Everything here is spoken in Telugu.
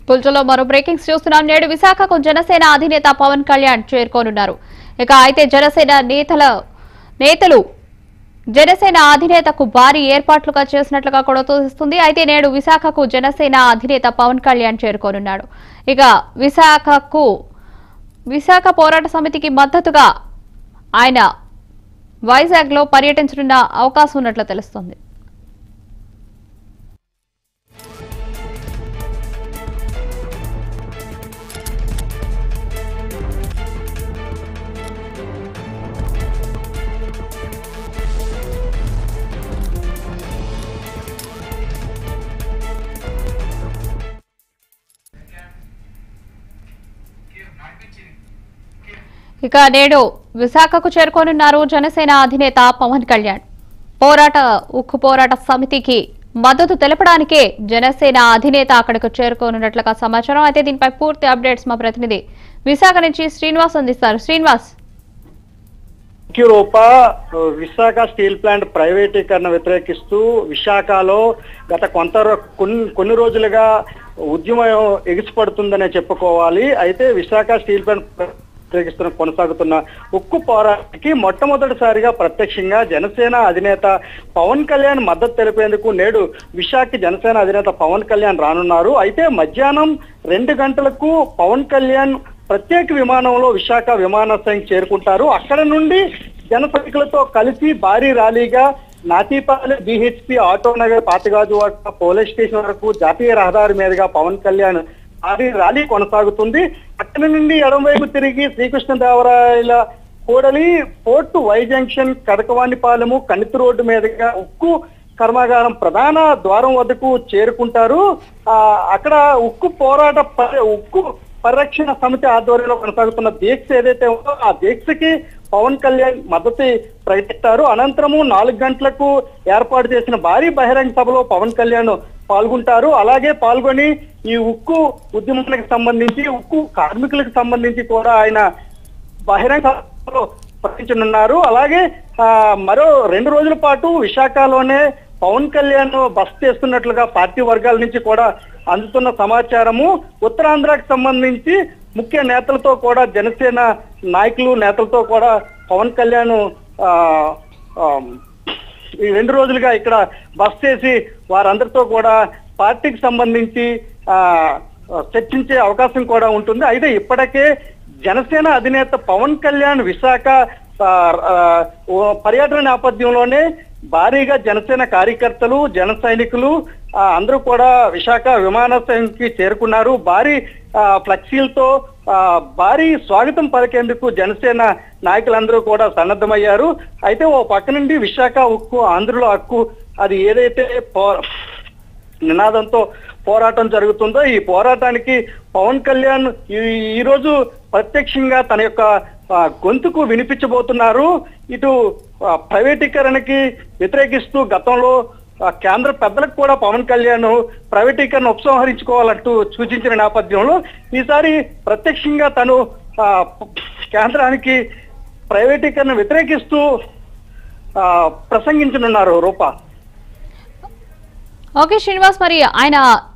పుల్చలో మరో బ్రేకింగ్స్ చూస్తున్నాం నేడు విశాఖకు జనసేన అధినేత పవన్ కళ్యాణ్ చేరుకోనున్నారు ఇక అయితే జనసేన నేతల నేతలు జనసేన అధినేతకు భారీ ఏర్పాట్లుగా చేసినట్లుగా కూడా తోస్తుంది అయితే నేడు విశాఖకు జనసేన అధినేత పవన్ కళ్యాణ్ చేరుకోనున్నాడు ఇక విశాఖకు విశాఖ పోరాట సమితికి మద్దతుగా ఆయన వైజాగ్ లో పర్యటించనున్న అవకాశం ఉన్నట్లు తెలుస్తోంది ఇక నేడు విశాఖకు చేరుకోనున్నారు జనసేన అధినేత పవన్ కళ్యాణ్ పోరాట ఉక్కు పోరాట సమితికి మద్దతు తెలపడానికే జనసేన అధినేత అక్కడికి చేరుకోనున్నట్లుగా సమాచారం అయితే దీనిపై పూర్తి అప్డేట్స్ మా ప్రతినిధి విశాఖ నుంచి శ్రీనివాస్ అందిస్తారు శ్రీనివాస్ రూప విశాఖ స్టీల్ ప్లాంట్ ప్రైవేటీకరణ వ్యతిరేకిస్తూ విశాఖలో గత కొంత రో- కొన్ని కొన్ని రోజులుగా ఉద్యమం ఎగిసిపడుతుందనే చెప్పుకోవాలి అయితే విశాఖ స్టీల్ ప్లాంట్ వ్యతిరేకిస్తున్న కొనసాగుతున్న ఉక్కు పోరాటానికి మొట్టమొదటిసారిగా ప్రత్యక్షంగా జనసేన అధినేత పవన్ కళ్యాణ్ మద్దతు తెలిపేందుకు నేడు విశాఖ జనసేన అధినేత పవన్ కళ్యాణ్ రానున్నారు అయితే మధ్యాహ్నం రెండు గంటలకు పవన్ కళ్యాణ్ ప్రత్యేక విమానంలో విశాఖ విమానాశ్రయం చేరుకుంటారు అక్కడ నుండి జన సైనికులతో కలిసి భారీ ర్యాలీగా నాతీపాలెం బిహెచ్పి ఆటో నగర్ పాతగాజు వాడ పోలీస్ స్టేషన్ వరకు జాతీయ రహదారి మీదుగా పవన్ కళ్యాణ్ భారీ ర్యాలీ కొనసాగుతుంది అక్కడి నుండి ఎడమవైపు తిరిగి శ్రీకృష్ణదేవరాయల కూడలి పోర్టు వై జంక్షన్ కడకవాణిపాలెము కణితి రోడ్డు మీదుగా ఉక్కు కర్మాగారం ప్రధాన ద్వారం వద్దకు చేరుకుంటారు ఆ అక్కడ ఉక్కు పోరాట పరి- ఉక్కు పరిరక్షణ సమితి ఆధ్వర్యంలో కొనసాగుతున్న దీక్ష ఏదైతే ఉందో ఆ దీక్షకి పవన్ కళ్యాణ్ మద్దతు ప్రకటిస్తారు అనంతరము నాలుగు గంటలకు ఏర్పాటు చేసిన భారీ బహిరంగ సభలో పవన్ కళ్యాణ్ పాల్గొంటారు అలాగే పాల్గొని ఈ ఉక్కు ఉద్యమానికి సంబంధించి ఉక్కు కార్మికులకు సంబంధించి కూడా ఆయన బహిరంగ సభలో ప్రకటించనున్నారు అలాగే ఆ, మరో రెండు రోజుల పాటు విశాఖలోనే పవన్ కళ్యాణ్ బస్ చేస్తున్నట్లుగా పార్టీ వర్గాల నుంచి కూడా అందుతున్న సమాచారము ఉత్తరాంధ్రకు సంబంధించి ముఖ్య నేతలతో కూడా జనసేన నాయకులు నేతలతో కూడా పవన్ కళ్యాణ్ ఆ, ఆ, ఈ రెండు రోజులుగా ఇక్కడ బస్ చేసి వారందరితో కూడా పార్టీకి సంబంధించి ఆ చర్చించే అవకాశం కూడా ఉంటుంది అయితే ఇప్పటికే జనసేన అధినేత పవన్ కళ్యాణ్ విశాఖ ఆ, ఆ, ఓ పర్యటన నేపథ్యంలోనే భారీగా జనసేన కార్యకర్తలు జన సైనికులు ఆ, అందరూ కూడా విశాఖ విమానాశ్రయంకి చేరుకున్నారు భారీ ఆ, ఫ్లెక్సీలతో ఆ, భారీ స్వాగతం పలికేందుకు జనసేన నాయకులందరూ కూడా సన్నద్ధమయ్యారు అయితే ఓ పక్క నుండి విశాఖ ఉక్కు ఆంధ్రుల హక్కు అది ఏదైతే పో నినాదంతో పోరాటం జరుగుతుందో ఈ పోరాటానికి పవన్ కళ్యాణ్ ఈ ఈ రోజు ప్రత్యక్షంగా తన యొక్క ఆ, గొంతుకు వినిపించబోతున్నారు ఇటు ఆ, ప్రైవేటీకరణకి వ్యతిరేకిస్తూ గతంలో ఆ, కేంద్ర పెద్దలకు కూడా పవన్ కళ్యాణ్ ప్రైవేటీకరణ ఉపసంహరించుకోవాలంటూ సూచించిన నేపథ్యంలో ఈసారి ప్రత్యక్షంగా తను ఆ, కేంద్రానికి ప్రైవేటీకరణ వ్యతిరేకిస్తూ ఆ, ప్రసంగించనున్నారు రూపా ఓకే శ్రీనివాస్ మరి ఆయన